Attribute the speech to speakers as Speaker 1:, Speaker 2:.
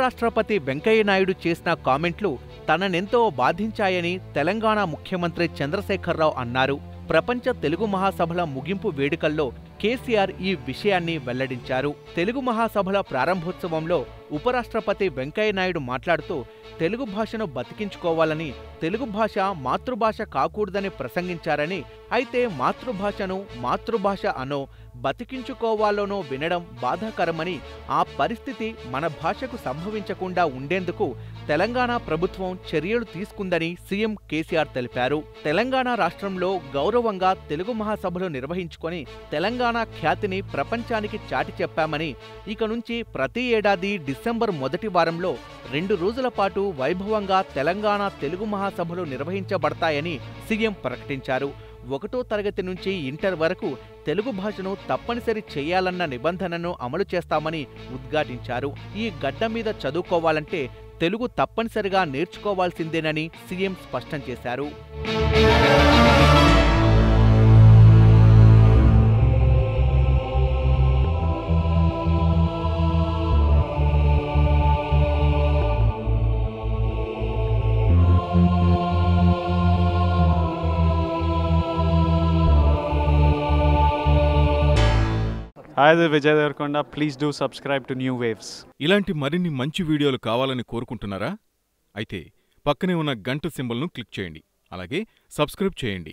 Speaker 1: ఉపరాష్ట్రపతి వెంకయ్యనాయుడు చేసిన కామెంట్లు తననెంతో బాధించాయని తెలంగాణ ముఖ్యమంత్రి చంద్రశేఖరరావు అన్నారు ప్రపంచ తెలుగు మహాసభల ముగింపు వేడుకల్లో కేసీఆర్ ఈ విషయాన్ని వెల్లడించారు తెలుగు మహాసభల ప్రారంభోత్సవంలో ఉపరాష్ట్రపతి వెంకయ్యనాయుడు మాట్లాడుతూ తెలుగు భాషను బతికించుకోవాలని తెలుగు భాష మాతృభాష కాకూడదని ప్రసంగించారని అయితే మాతృభాషను మాతృభాష అనో బతికించుకోవాలోనో వినడం బాధాకరమని ఆ పరిస్థితి మన భాషకు సంభవించకుండా ఉండేందుకు తెలంగాణ ప్రభుత్వం చర్యలు తీసుకుందని సీఎం కేసీఆర్ తెలిపారు తెలంగాణ రాష్ట్రంలో గౌరవంగా తెలుగు మహాసభలు నిర్వహించుకొని తెలంగాణ ఖ్యాతిని ప్రపంచానికి చాటి చెప్పామని ఇక నుంచి ప్రతి ఏడాది డిసెంబర్ మొదటి వారంలో రెండు రోజుల పాటు వైభవంగా తెలంగాణ తెలుగు మహాసభలు నిర్వహించబడతాయని సీఎం ప్రకటించారు ఒకటో తరగతి నుంచి ఇంటర్ వరకు తెలుగు భాషను తప్పనిసరి చేయాలన్న నిబంధనను అమలు చేస్తామని ఉద్ఘాటించారు ఈ గడ్డ మీద చదువుకోవాలంటే తెలుగు తప్పనిసరిగా నేర్చుకోవాల్సిందేనని సీఎం స్పష్టం చేశారు
Speaker 2: Hi, this is Vijay Devarkonda. Please do subscribe to New Waves.
Speaker 3: ఇలాంటి మరిన్ని మంచి వీడియోలు కావాలని కోరుకుంటున్నారా అయితే పక్కనే ఉన్న గంట సింబల్ను క్లిక్ చేయండి అలాగే సబ్స్క్రైబ్ చేయండి